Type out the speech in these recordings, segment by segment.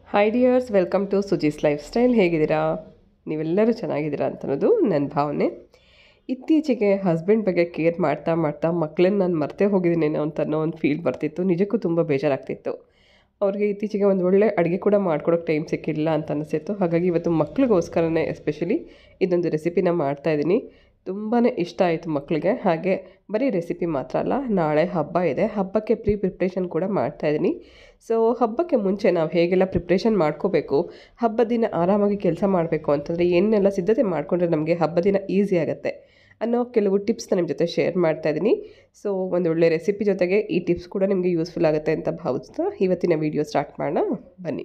hi dears welcome to Suji's lifestyle ಹೇಗಿದ್ದೀರಾ ನೀವೆಲ್ಲರೂ ಚೆನ್ನಾಗಿದ್ದೀರಾ ಅಂತ ಅನ್ನೋದು ನನ್ನ ಭಾವನೆ ಇತ್ತೀಚೆಗೆ ಹಸ್ಬೆಂಡ್ ಬಗ್ಗೆ ಕೇರ್ ಮಾಡ್ತಾ ಮಾಡ್ತಾ ಮಕ್ಕಳನ್ನ ನಾನು ಮರ್ತೇ ಹೋಗಿದ್ದೀನೇನೋ ಅಂತ ಅನ್ನೋ ಒಂದು ಫೀಲ್ ಬರ್ತಿತ್ತು ನಿಜಕ್ಕೂ ತುಂಬ ಬೇಜಾರಾಗ್ತಿತ್ತು ಅವ್ರಿಗೆ ಇತ್ತೀಚೆಗೆ ಒಂದು ಒಳ್ಳೆ ಅಡುಗೆ ಕೂಡ ಮಾಡ್ಕೊಡೋಕ್ಕೆ ಟೈಮ್ ಸಿಕ್ಕಿಲ್ಲ ಅಂತ ಅನಿಸಿತ್ತು ಹಾಗಾಗಿ ಇವತ್ತು ಮಕ್ಳಿಗೋಸ್ಕರನೇ ಎಸ್ಪೆಷಲಿ ಇದೊಂದು ರೆಸಿಪಿನ ಮಾಡ್ತಾಯಿದ್ದೀನಿ ತುಂಬಾ ಇಷ್ಟ ಆಯಿತು ಮಕ್ಕಳಿಗೆ ಹಾಗೆ ಬರೀ ರೆಸಿಪಿ ಮಾತ್ರ ಅಲ್ಲ ನಾಳೆ ಹಬ್ಬ ಇದೆ ಹಬ್ಬಕ್ಕೆ ಪ್ರೀ ಪ್ರಿಪ್ರೇಷನ್ ಕೂಡ ಮಾಡ್ತಾಯಿದ್ದೀನಿ ಸೊ ಹಬ್ಬಕ್ಕೆ ಮುಂಚೆ ನಾವು ಹೇಗೆಲ್ಲ ಪ್ರಿಪ್ರೇಷನ್ ಮಾಡ್ಕೋಬೇಕು ಹಬ್ಬದ ದಿನ ಆರಾಮಾಗಿ ಕೆಲಸ ಮಾಡಬೇಕು ಅಂತಂದರೆ ಏನೆಲ್ಲ ಸಿದ್ಧತೆ ಮಾಡಿಕೊಂಡ್ರೆ ನಮಗೆ ಹಬ್ಬದ ದಿನ ಈಸಿ ಆಗುತ್ತೆ ಅನ್ನೋ ಕೆಲವು ಟಿಪ್ಸ್ನ ನಿಮ್ಮ ಜೊತೆ ಶೇರ್ ಮಾಡ್ತಾ ಇದ್ದೀನಿ ಸೊ ಒಂದು ಒಳ್ಳೆ ರೆಸಿಪಿ ಜೊತೆಗೆ ಈ ಟಿಪ್ಸ್ ಕೂಡ ನಿಮಗೆ ಯೂಸ್ಫುಲ್ ಆಗುತ್ತೆ ಅಂತ ಭಾವಿಸ್ತಾ ಇವತ್ತಿನ ವೀಡಿಯೋ ಸ್ಟಾರ್ಟ್ ಮಾಡೋಣ ಬನ್ನಿ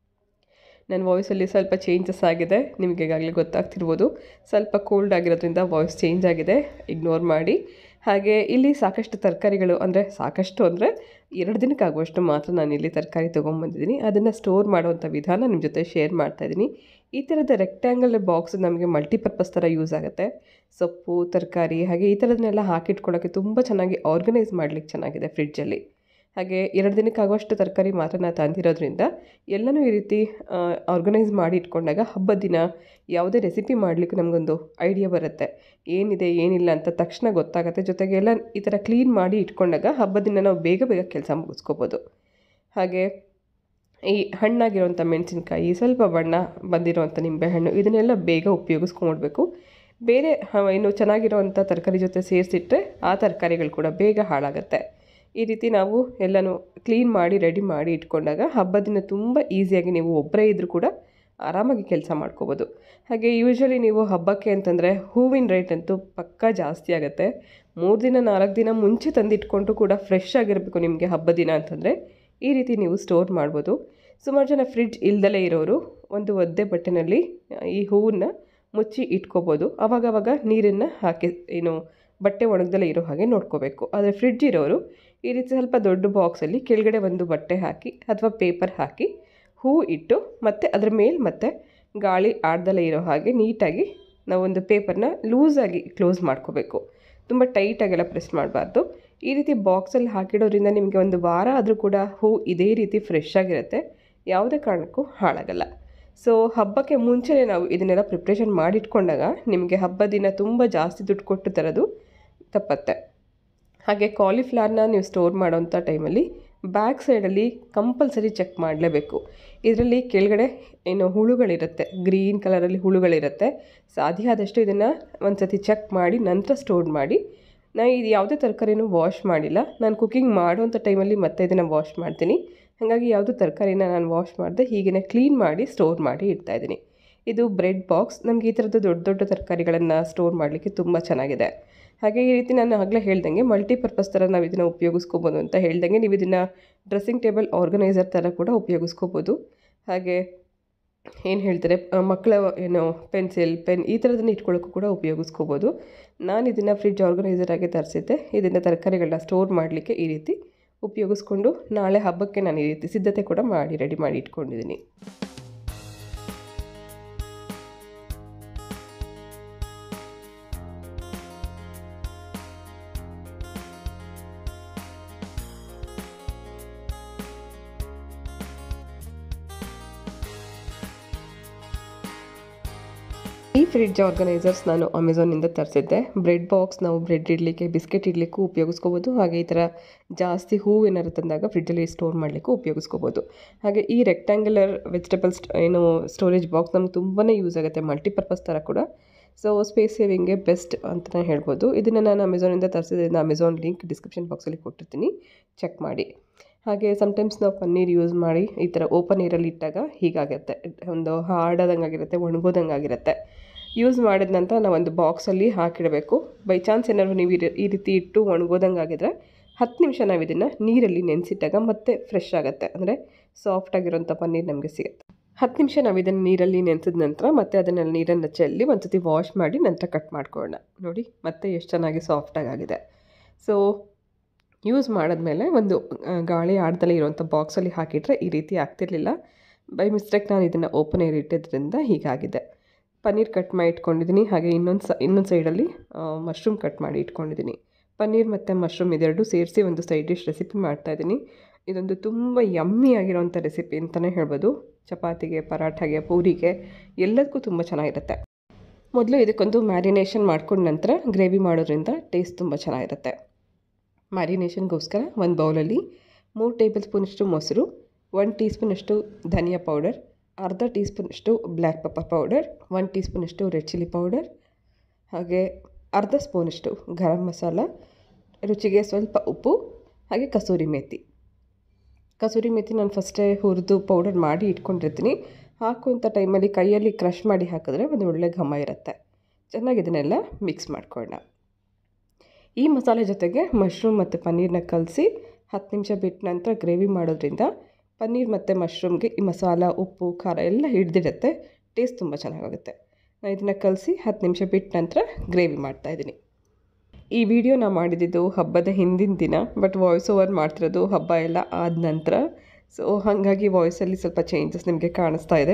ನನ್ನ ವಾಯ್ಸಲ್ಲಿ ಸ್ವಲ್ಪ ಚೇಂಜಸ್ ಆಗಿದೆ ನಿಮಗೆ ಈಗಾಗಲೇ ಗೊತ್ತಾಗ್ತಿರ್ಬೋದು ಸ್ವಲ್ಪ ಕೋಲ್ಡ್ ಆಗಿರೋದ್ರಿಂದ ವಾಯ್ಸ್ ಚೇಂಜ್ ಆಗಿದೆ ಇಗ್ನೋರ್ ಮಾಡಿ ಹಾಗೆ ಇಲ್ಲಿ ಸಾಕಷ್ಟು ತರಕಾರಿಗಳು ಅಂದರೆ ಸಾಕಷ್ಟು ಅಂದರೆ ಎರಡು ದಿನಕ್ಕೆ ಆಗುವಷ್ಟು ಮಾತ್ರ ನಾನು ಇಲ್ಲಿ ತರಕಾರಿ ತೊಗೊಂಬಂದಿದ್ದೀನಿ ಅದನ್ನು ಸ್ಟೋರ್ ಮಾಡುವಂಥ ವಿಧಾನ ನಿಮ್ಮ ಜೊತೆ ಶೇರ್ ಮಾಡ್ತಾಯಿದ್ದೀನಿ ಈ ಥರದ ರೆಕ್ಟ್ಯಾಂಗಲ್ ಬಾಕ್ಸ್ ನಮಗೆ ಮಲ್ಟಿಪರ್ಪಸ್ ಥರ ಯೂಸ್ ಆಗುತ್ತೆ ಸೊಪ್ಪು ತರಕಾರಿ ಹಾಗೆ ಈ ಥರದನ್ನೆಲ್ಲ ಹಾಕಿಟ್ಕೊಳ್ಳೋಕ್ಕೆ ತುಂಬ ಚೆನ್ನಾಗಿ ಆರ್ಗನೈಸ್ ಮಾಡಲಿಕ್ಕೆ ಚೆನ್ನಾಗಿದೆ ಫ್ರಿಡ್ಜಲ್ಲಿ ಹಾಗೆ ಎರಡು ದಿನಕ್ಕೆ ಆಗುವಷ್ಟು ತರಕಾರಿ ಮಾತ್ರ ನಾನು ತಂದಿರೋದ್ರಿಂದ ಎಲ್ಲನೂ ಈ ರೀತಿ ಆರ್ಗನೈಸ್ ಮಾಡಿ ಇಟ್ಕೊಂಡಾಗ ಹಬ್ಬದ ದಿನ ಯಾವುದೇ ರೆಸಿಪಿ ಮಾಡಲಿಕ್ಕೆ ನಮಗೊಂದು ಐಡಿಯಾ ಬರುತ್ತೆ ಏನಿದೆ ಏನಿಲ್ಲ ಅಂತ ತಕ್ಷಣ ಗೊತ್ತಾಗುತ್ತೆ ಜೊತೆಗೆ ಎಲ್ಲ ಈ ಥರ ಕ್ಲೀನ್ ಮಾಡಿ ಇಟ್ಕೊಂಡಾಗ ಹಬ್ಬದ ದಿನ ನಾವು ಬೇಗ ಬೇಗ ಕೆಲಸ ಮುಗಿಸ್ಕೋಬೋದು ಹಾಗೆ ಈ ಹಣ್ಣಾಗಿರೋಂಥ ಮೆಣಸಿನ್ಕಾಯಿ ಸ್ವಲ್ಪ ಬಣ್ಣ ಬಂದಿರೋವಂಥ ನಿಂಬೆಹಣ್ಣು ಇದನ್ನೆಲ್ಲ ಬೇಗ ಉಪಯೋಗಿಸ್ಕೊಂಡ್ಬಿಡ್ಬೇಕು ಬೇರೆ ಇನ್ನು ಚೆನ್ನಾಗಿರೋವಂಥ ತರಕಾರಿ ಜೊತೆ ಸೇರಿಸಿಟ್ರೆ ಆ ತರಕಾರಿಗಳು ಕೂಡ ಬೇಗ ಹಾಳಾಗುತ್ತೆ ಈ ರೀತಿ ನಾವು ಎಲ್ಲನೂ ಕ್ಲೀನ್ ಮಾಡಿ ರೆಡಿ ಮಾಡಿ ಇಟ್ಕೊಂಡಾಗ ಹಬ್ಬದ ದಿನ ತುಂಬ ಈಸಿಯಾಗಿ ನೀವು ಒಬ್ಬರೇ ಇದ್ದರೂ ಕೂಡ ಆರಾಮಾಗಿ ಕೆಲಸ ಮಾಡ್ಕೋಬೋದು ಹಾಗೆ ಯೂಶ್ವಲಿ ನೀವು ಹಬ್ಬಕ್ಕೆ ಅಂತಂದರೆ ಹೂವಿನ ರೇಟ್ ಅಂತೂ ಪಕ್ಕಾ ಜಾಸ್ತಿ ಆಗುತ್ತೆ ಮೂರು ದಿನ ನಾಲ್ಕು ದಿನ ಮುಂಚೆ ತಂದಿಟ್ಕೊಂಡ್ರು ಕೂಡ ಫ್ರೆಶ್ ಆಗಿರಬೇಕು ನಿಮಗೆ ಹಬ್ಬದ ದಿನ ಅಂತಂದರೆ ಈ ರೀತಿ ನೀವು ಸ್ಟೋರ್ ಮಾಡ್ಬೋದು ಸುಮಾರು ಜನ ಫ್ರಿಡ್ಜ್ ಇಲ್ದಲೇ ಇರೋರು ಒಂದು ಒದ್ದೆ ಬಟ್ಟೆನಲ್ಲಿ ಈ ಹೂವನ್ನ ಮುಚ್ಚಿ ಇಟ್ಕೋಬೋದು ಆವಾಗವಾಗ ನೀರನ್ನು ಹಾಕಿ ಏನು ಬಟ್ಟೆ ಒಣಗ್ದಲೇ ಇರೋ ಹಾಗೆ ನೋಡ್ಕೋಬೇಕು ಆದರೆ ಫ್ರಿಡ್ಜ್ ಇರೋರು ಈ ರೀತಿ ಸ್ವಲ್ಪ ದೊಡ್ಡ ಬಾಕ್ಸಲ್ಲಿ ಕೆಳಗಡೆ ಒಂದು ಬಟ್ಟೆ ಹಾಕಿ ಅಥವಾ ಪೇಪರ್ ಹಾಕಿ ಹೂ ಇಟ್ಟು ಮತ್ತು ಅದ್ರ ಮೇಲೆ ಮತ್ತೆ ಗಾಳಿ ಆಡ್ದಲೇ ಇರೋ ಹಾಗೆ ನೀಟಾಗಿ ನಾವೊಂದು ಪೇಪರ್ನ ಲೂಸಾಗಿ ಕ್ಲೋಸ್ ಮಾಡ್ಕೋಬೇಕು ತುಂಬ ಟೈಟಾಗೆಲ್ಲ ಪ್ರೆಸ್ ಮಾಡಬಾರ್ದು ಈ ರೀತಿ ಬಾಕ್ಸಲ್ಲಿ ಹಾಕಿಡೋದ್ರಿಂದ ನಿಮಗೆ ಒಂದು ವಾರ ಆದರೂ ಕೂಡ ಹೂ ಇದೇ ರೀತಿ ಫ್ರೆಶ್ ಆಗಿರುತ್ತೆ ಯಾವುದೇ ಕಾರಣಕ್ಕೂ ಹಾಳಾಗಲ್ಲ ಸೊ ಹಬ್ಬಕ್ಕೆ ಮುಂಚೆನೇ ನಾವು ಇದನ್ನೆಲ್ಲ ಪ್ರಿಪ್ರೇಷನ್ ಮಾಡಿಟ್ಕೊಂಡಾಗ ನಿಮಗೆ ಹಬ್ಬದ ದಿನ ತುಂಬ ಜಾಸ್ತಿ ದುಡ್ಡು ಕೊಟ್ಟು ತರೋದು ತಪ್ಪತ್ತೆ ಹಾಗೆ ಕಾಲಿಫ್ಲವರ್ನ ನೀವು ಸ್ಟೋರ್ ಮಾಡೋಂಥ ಟೈಮಲ್ಲಿ ಬ್ಯಾಕ್ ಸೈಡಲ್ಲಿ ಕಂಪಲ್ಸರಿ ಚೆಕ್ ಮಾಡಲೇಬೇಕು ಇದರಲ್ಲಿ ಕೆಳಗಡೆ ಏನು ಹುಳುಗಳಿರುತ್ತೆ ಗ್ರೀನ್ ಕಲರಲ್ಲಿ ಹುಳುಗಳಿರುತ್ತೆ ಸಾಧ್ಯ ಆದಷ್ಟು ಇದನ್ನು ಒಂದು ಸತಿ ಚೆಕ್ ಮಾಡಿ ನಂತರ ಸ್ಟೋರ್ ಮಾಡಿ ನಾನು ಇದು ಯಾವುದೇ ತರಕಾರಿನೂ ವಾಶ್ ಮಾಡಿಲ್ಲ ನಾನು ಕುಕ್ಕಿಂಗ್ ಮಾಡೋಂಥ ಟೈಮಲ್ಲಿ ಮತ್ತೆ ಇದನ್ನು ವಾಶ್ ಮಾಡ್ತೀನಿ ಹಾಗಾಗಿ ಯಾವುದೂ ತರಕಾರಿನ ನಾನು ವಾಶ್ ಮಾಡಿದೆ ಹೀಗೆ ಕ್ಲೀನ್ ಮಾಡಿ ಸ್ಟೋರ್ ಮಾಡಿ ಇಡ್ತಾಯಿದ್ದೀನಿ ಇದು ಬ್ರೆಡ್ ಬಾಕ್ಸ್ ನಮಗೆ ಈ ಥರದ್ದು ದೊಡ್ಡ ದೊಡ್ಡ ತರಕಾರಿಗಳನ್ನು ಸ್ಟೋರ್ ಮಾಡಲಿಕ್ಕೆ ತುಂಬ ಚೆನ್ನಾಗಿದೆ ಹಾಗೆ ಈ ರೀತಿ ನಾನು ಆಗಲೇ ಹೇಳ್ದಂಗೆ ಮಲ್ಟಿಪರ್ಪಸ್ ಥರ ನಾವು ಇದನ್ನು ಉಪಯೋಗಿಸ್ಕೋಬೋದು ಅಂತ ಹೇಳ್ದಂಗೆ ನೀವು ಇದನ್ನು ಡ್ರೆಸ್ಸಿಂಗ್ ಟೇಬಲ್ ಆರ್ಗನೈಸರ್ ಥರ ಕೂಡ ಉಪಯೋಗಿಸ್ಕೋಬೋದು ಹಾಗೆ ಏನು ಹೇಳ್ತಾರೆ ಮಕ್ಕಳ ಏನು ಪೆನ್ಸಿಲ್ ಪೆನ್ ಈ ಥರದನ್ನ ಇಟ್ಕೊಳ್ಳೋಕ್ಕೂ ಕೂಡ ಉಪಯೋಗಿಸ್ಕೋಬೋದು ನಾನು ಇದನ್ನು ಫ್ರಿಡ್ಜ್ ಆರ್ಗನೈಸರ್ ಆಗಿ ತರಿಸಿದ್ದೆ ಇದನ್ನು ತರಕಾರಿಗಳನ್ನ ಸ್ಟೋರ್ ಮಾಡಲಿಕ್ಕೆ ಈ ರೀತಿ ಉಪಯೋಗಿಸ್ಕೊಂಡು ನಾಳೆ ಹಬ್ಬಕ್ಕೆ ನಾನು ಈ ರೀತಿ ಸಿದ್ಧತೆ ಕೂಡ ಮಾಡಿ ರೆಡಿ ಮಾಡಿ ಇಟ್ಕೊಂಡಿದ್ದೀನಿ ಈ ಫ್ರಿಡ್ಜ್ ಆರ್ಗನೈಸರ್ಸ್ ನಾನು ಅಮೆಝಾನಿಂದ ತರಿಸಿದ್ದೆ ಬ್ರೆಡ್ ಬಾಕ್ಸ್ ನಾವು ಬ್ರೆಡ್ ಇಡಲಿಕ್ಕೆ ಬಿಸ್ಕೆಟ್ ಇಡಲಿಕ್ಕೂ ಉಪಯೋಗಿಸ್ಕೋಬೋದು ಹಾಗೆ ಈ ಥರ ಜಾಸ್ತಿ ಹೂವು ಏನಾರು ತಂದಾಗ ಫ್ರಿಡ್ಜಲ್ಲಿ ಸ್ಟೋರ್ ಮಾಡಲಿಕ್ಕೂ ಉಪಯೋಗಿಸ್ಕೋಬೋದು ಹಾಗೆ ಈ ರೆಕ್ಟ್ಯಾಂಗ್ಯುಲರ್ ವೆಜಿಟೇಬಲ್ಸ್ ಏನು ಸ್ಟೋರೇಜ್ ಬಾಕ್ಸ್ ನಮ್ಗೆ ತುಂಬಾ ಯೂಸ್ ಆಗುತ್ತೆ ಮಲ್ಟಿಪರ್ಪಸ್ ಥರ ಕೂಡ ಸೊ ಸ್ಪೇಸ್ ಸೇವಿಂಗ್ಗೆ ಬೆಸ್ಟ್ ಅಂತಲೇ ಹೇಳ್ಬೋದು ಇದನ್ನು ನಾನು ಅಮೆಝಾನಿಂದ ತರಿಸಿದ್ರಿಂದ ಅಮೆಝಾನ್ ಲಿಂಕ್ ಡಿಸ್ಕ್ರಿಪ್ಷನ್ ಬಾಕ್ಸಲ್ಲಿ ಕೊಟ್ಟಿರ್ತೀನಿ ಚೆಕ್ ಮಾಡಿ ಹಾಗೆ ಸಮ್ಟೈಮ್ಸ್ ನಾವು ಪನ್ನೀರ್ ಯೂಸ್ ಮಾಡಿ ಈ ಥರ ಓಪನ್ ಏರಲ್ಲಿ ಇಟ್ಟಾಗ ಹೀಗಾಗುತ್ತೆ ಒಂದು ಹಾರ್ಡಾದಂಗೆ ಆಗಿರುತ್ತೆ ಒಣಗೋದಂಗೆ ಆಗಿರುತ್ತೆ ಯೂಸ್ ಮಾಡಿದ ನಂತರ ನಾವು ಒಂದು ಬಾಕ್ಸಲ್ಲಿ ಹಾಕಿಡಬೇಕು ಬೈ ಚಾನ್ಸ್ ಏನಾದ್ರು ನೀವು ಈ ರೀತಿ ಇಟ್ಟು ಒಣಗೋದಂಗೆ ಆಗಿದ್ರೆ ಹತ್ತು ನಿಮಿಷ ನಾವು ಇದನ್ನು ನೀರಲ್ಲಿ ನೆನೆಸಿಟ್ಟಾಗ ಮತ್ತೆ ಫ್ರೆಶ್ ಆಗುತ್ತೆ ಅಂದರೆ ಸಾಫ್ಟಾಗಿರೋಂಥ ಪನ್ನೀರ್ ನಮಗೆ ಸಿಗುತ್ತೆ ಹತ್ತು ನಿಮಿಷ ನಾವು ಇದನ್ನು ನೀರಲ್ಲಿ ನೆನೆಸಿದ ನಂತರ ಮತ್ತೆ ಅದನ್ನು ನೀರನ್ನು ಚೆಲ್ಲಿ ಒಂದು ಸತಿ ವಾಶ್ ಮಾಡಿ ನಂತರ ಕಟ್ ಮಾಡ್ಕೊಳ್ಳೋಣ ನೋಡಿ ಮತ್ತೆ ಎಷ್ಟು ಚೆನ್ನಾಗಿ ಸಾಫ್ಟಾಗಿ ಆಗಿದೆ ಸೊ ಯೂಸ್ ಮಾಡಿದ್ಮೇಲೆ ಒಂದು ಗಾಳಿ ಆಡ್ದಲೇ ಇರುವಂಥ ಬಾಕ್ಸಲ್ಲಿ ಹಾಕಿಟ್ರೆ ಈ ರೀತಿ ಆಗ್ತಿರ್ಲಿಲ್ಲ ಬೈ ಮಿಸ್ಟೇಕ್ ನಾನು ಇದನ್ನು ಓಪನ್ ಏರ್ ಇಟ್ಟಿದ್ದರಿಂದ ಹೀಗಾಗಿದೆ ಪನ್ನೀರ್ ಕಟ್ ಮಾಡಿ ಇಟ್ಕೊಂಡಿದ್ದೀನಿ ಹಾಗೆ ಇನ್ನೊಂದು ಸ ಇನ್ನೊಂದು ಸೈಡಲ್ಲಿ ಮಶ್ರೂಮ್ ಕಟ್ ಮಾಡಿ ಇಟ್ಕೊಂಡಿದ್ದೀನಿ ಪನ್ನೀರ್ ಮತ್ತು ಮಶ್ರೂಮ್ ಇದೆರಡು ಸೇರಿಸಿ ಒಂದು ಸೈಡ್ ಡಿಶ್ ರೆಸಿಪಿ ಮಾಡ್ತಾಯಿದ್ದೀನಿ ಇದೊಂದು ತುಂಬ ಯಮ್ಮಿ ಆಗಿರೋಂಥ ರೆಸಿಪಿ ಅಂತಲೇ ಹೇಳ್ಬೋದು ಚಪಾತಿಗೆ ಪರಾಠಗೆ ಪೂರಿಗೆ ಎಲ್ಲದಕ್ಕೂ ತುಂಬ ಚೆನ್ನಾಗಿರುತ್ತೆ ಮೊದಲು ಇದಕ್ಕೊಂದು ಮ್ಯಾರಿನೇಷನ್ ಮಾಡ್ಕೊಂಡ ನಂತರ ಗ್ರೇವಿ ಮಾಡೋದ್ರಿಂದ ಟೇಸ್ಟ್ ತುಂಬ ಚೆನ್ನಾಗಿರುತ್ತೆ ಮ್ಯಾರಿನೇಷನ್ಗೋಸ್ಕರ ಒಂದು ಬೌಲಲ್ಲಿ ಮೂರು ಟೇಬಲ್ ಸ್ಪೂನಷ್ಟು ಮೊಸರು ಒನ್ ಟೀ ಸ್ಪೂನಷ್ಟು ಧನಿಯಾ ಪೌಡರ್ ಅರ್ಧ ಟೀ ಸ್ಪೂನಷ್ಟು ಬ್ಲ್ಯಾಕ್ ಪೆಪ್ಪರ್ ಪೌಡರ್ ಒನ್ ಟೀ ಸ್ಪೂನಷ್ಟು ರೆಡ್ ಚಿಲ್ಲಿ ಪೌಡರ್ ಹಾಗೆ ಅರ್ಧ ಸ್ಪೂನಷ್ಟು ಗರಂ ಮಸಾಲ ರುಚಿಗೆ ಸ್ವಲ್ಪ ಉಪ್ಪು ಹಾಗೆ ಕಸೂರಿ ಮೇಥಿ ಕಸೂರಿ ಮೇಥಿ ನಾನು ಫಸ್ಟೇ ಹುರಿದು ಪೌಡರ್ ಮಾಡಿ ಇಟ್ಕೊಂಡಿರ್ತೀನಿ ಹಾಕುವಂಥ ಟೈಮಲ್ಲಿ ಕೈಯಲ್ಲಿ ಕ್ರಷ್ ಮಾಡಿ ಹಾಕಿದ್ರೆ ಒಂದು ಒಳ್ಳೆ ಘಮ ಇರುತ್ತೆ ಚೆನ್ನಾಗಿ ಇದನ್ನೆಲ್ಲ ಮಿಕ್ಸ್ ಮಾಡ್ಕೊಳ್ಳೋಣ ಈ ಮಸಾಲೆ ಜೊತೆಗೆ ಮಶ್ರೂಮ್ ಮತ್ತು ಪನ್ನೀರನ್ನ ಕಲಸಿ ಹತ್ತು ನಿಮಿಷ ಬಿಟ್ಟ ನಂತರ ಗ್ರೇವಿ ಮಾಡೋದ್ರಿಂದ ಪನ್ನೀರ್ ಮತ್ತು ಮಶ್ರೂಮ್ಗೆ ಈ ಮಸಾಲ ಉಪ್ಪು ಖಾರ ಎಲ್ಲ ಹಿಡ್ದಿಡುತ್ತೆ ಟೇಸ್ಟ್ ತುಂಬ ಚೆನ್ನಾಗಾಗುತ್ತೆ ನಾನು ಇದನ್ನು ಕಲಸಿ ಹತ್ತು ನಿಮಿಷ ಬಿಟ್ಟ ನಂತರ ಗ್ರೇವಿ ಮಾಡ್ತಾಯಿದ್ದೀನಿ ಈ ವಿಡಿಯೋ ನಾ ಮಾಡಿದ್ದು ಹಬ್ಬದ ಹಿಂದಿನ ದಿನ ಬಟ್ ವಾಯ್ಸ್ ಓವರ್ ಮಾಡ್ತಿರೋದು ಹಬ್ಬ ಎಲ್ಲ ಆದ ನಂತರ ಸೊ ಹಾಗಾಗಿ ವಾಯ್ಸಲ್ಲಿ ಸ್ವಲ್ಪ ಚೇಂಜಸ್ ನಿಮಗೆ ಕಾಣಿಸ್ತಾ ಇದೆ